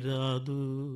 రాదు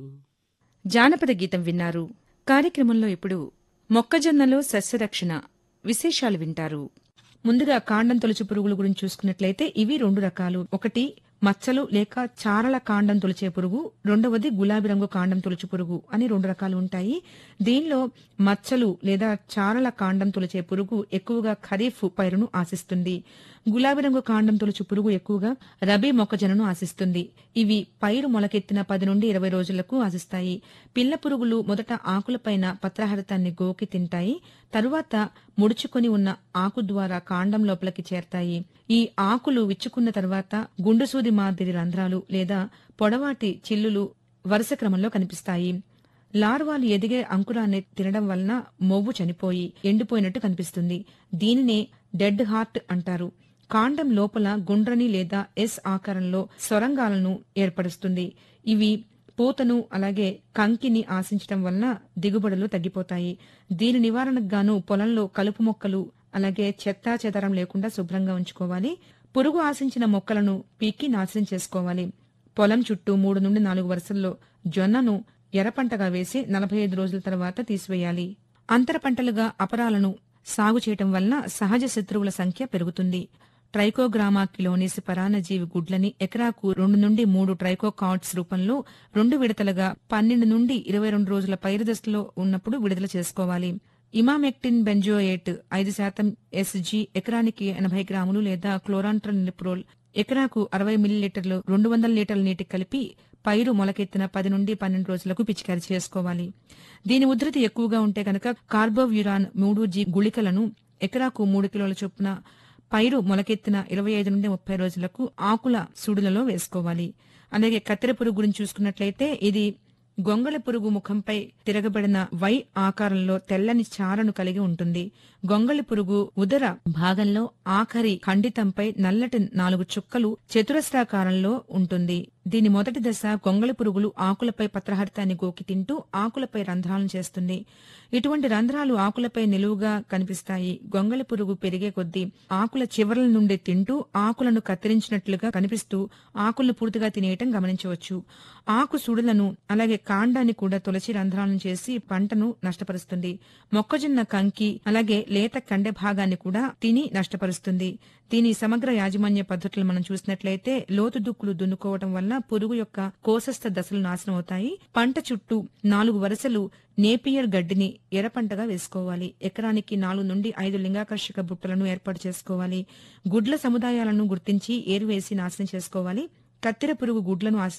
జానపద గీతం విన్నారు కార్యక్రమంలో ఇప్పుడు మొక్కజొన్నలో సస్యరక్షణ విశేషాలు వింటారు ముందుగా కాండం తొలుచు పురుగుల గురించి చూసుకున్నట్లయితే ఇవి రెండు రకాలు ఒకటి మచ్చలు లేక చారల కాండం తొలిచే పురుగు రెండవది గులాబీ రంగు కాండం తొలుచు పురుగు అని రెండు రకాలు ఉంటాయి దీనిలో మచ్చలు లేదా చారల కాండం తొలిచే పురుగు ఎక్కువగా ఖరీఫ్ పైరును ఆశిస్తుంది గులాబీ రంగు కాండం తొలుచు పురుగు ఎక్కువగా రబీ మొక్కజొన్నను ఆశిస్తుంది ఇవి పైరు మొలకెత్తిన పది నుండి ఇరవై రోజులకు ఆశిస్తాయి పిల్ల పురుగులు మొదట ఆకులపైన పత్రహరితాన్ని గోకి తింటాయి తరువాత ముడుచుకొని ఉన్న ఆకు ద్వారా కాండం లోపలికి చేరతాయి ఈ ఆకులు విచ్చుకున్న తర్వాత గుండుసూది మాదిరి రంధ్రాలు లేదా పొడవాటి చిల్లులు వరుస క్రమంలో కనిపిస్తాయి లార్వాలు ఎదిగే అంకురాన్ని తినడం వలన మొవ్వు చనిపోయి ఎండిపోయినట్టు కనిపిస్తుంది దీనినే డెడ్ హార్ట్ అంటారు కాండం లోపల గుండ్రని లేదా ఎస్ ఆకారంలో సొరంగాలను ఏర్పరుస్తుంది ఇవి పూతను అలాగే కంకిని ఆశించటం వలన దిగుబడులు తగ్గిపోతాయి దీని నివారణకు గాను పొలంలో కలుపు మొక్కలు అలాగే చెత్తా చెదరం లేకుండా శుభ్రంగా ఉంచుకోవాలి పురుగు ఆశించిన మొక్కలను పీకి నాశనం చేసుకోవాలి పొలం చుట్టూ మూడు నుండి నాలుగు వరుసల్లో జొన్నను ఎర్రపంటగా వేసి నలభై ఐదు రోజుల తర్వాత తీసివేయాలి అంతర పంటలుగా అపరాలను సాగు చేయటం వలన సహజ శత్రువుల సంఖ్య పెరుగుతుంది ట్రైకోగ్రామా కిలోనిస్ పరాన్నజీవి గుడ్లని ఎకరాకు రెండు నుండి మూడు ట్రైకోకాట్స్ రూపంలో రెండు విడతలుగా పన్నెండు నుండి ఇరవై రెండు రోజుల పైరు దశలో ఉన్నప్పుడు విడుదల చేసుకోవాలి ఇమామెక్టిన్ బెంజోయేట్ ఐదు శాతం ఎస్జీ ఎకరానికి ఎనభై గ్రాములు లేదా క్లోరాంట్రన్ నిప్రోల్ ఎకరాకు అరవై మిల్లీలీటర్లు రెండు వందల లీటర్ల నీటి కలిపి పైరు మొలకెత్తిన పది నుండి పన్నెండు రోజులకు పిచికారీ చేసుకోవాలి దీని ఉధృతి ఎక్కువగా ఉంటే కనుక కార్బోవ్యురాన్ మూడు జీ గుళికలను ఎకరాకు మూడు కిలోల చొప్పున పైరు మొలకెత్తిన ఇరవై ఐదు నుండి ముప్పై రోజులకు ఆకుల సుడులలో వేసుకోవాలి అలాగే కత్తెర పురుగు గురించి చూసుకున్నట్లయితే ఇది గొంగళి పురుగు ముఖంపై తిరగబడిన వై ఆకారంలో తెల్లని చారను కలిగి ఉంటుంది గొంగళి పురుగు ఉదర భాగంలో ఆఖరి ఖండితంపై నల్లటి నాలుగు చుక్కలు చతురస్రాకారంలో ఉంటుంది దీని మొదటి దశ గొంగళి పురుగులు ఆకులపై పత్రహరితాన్ని గోకి తింటూ ఆకులపై రంధ్రాలను చేస్తుంది ఇటువంటి రంధ్రాలు ఆకులపై నిలువుగా కనిపిస్తాయి గొంగళి పురుగు పెరిగే కొద్దీ ఆకుల చివరల నుండి తింటూ ఆకులను కత్తిరించినట్లుగా కనిపిస్తూ ఆకులను పూర్తిగా తినేయటం గమనించవచ్చు ఆకు సుడులను అలాగే కాండాన్ని కూడా తొలచి రంధ్రాలను చేసి పంటను నష్టపరుస్తుంది మొక్కజొన్న కంకి అలాగే లేత కండె భాగాన్ని కూడా తిని నష్టపరుస్తుంది దీని సమగ్ర యాజమాన్య పద్ధతులు మనం చూసినట్లయితే లోతు దుక్కులు దున్నుకోవటం వల్ల పురుగు యొక్క కోసస్థ దశలు నాశనం అవుతాయి పంట చుట్టూ నాలుగు వరుసలు నేపియర్ గడ్డిని ఎర్రపంటగా వేసుకోవాలి ఎకరానికి నాలుగు నుండి ఐదు లింగాకర్షక బుట్టలను ఏర్పాటు చేసుకోవాలి గుడ్ల సముదాయాలను గుర్తించి ఏరువేసి నాశనం చేసుకోవాలి కత్తెర పురుగు గుడ్లను ఆశ-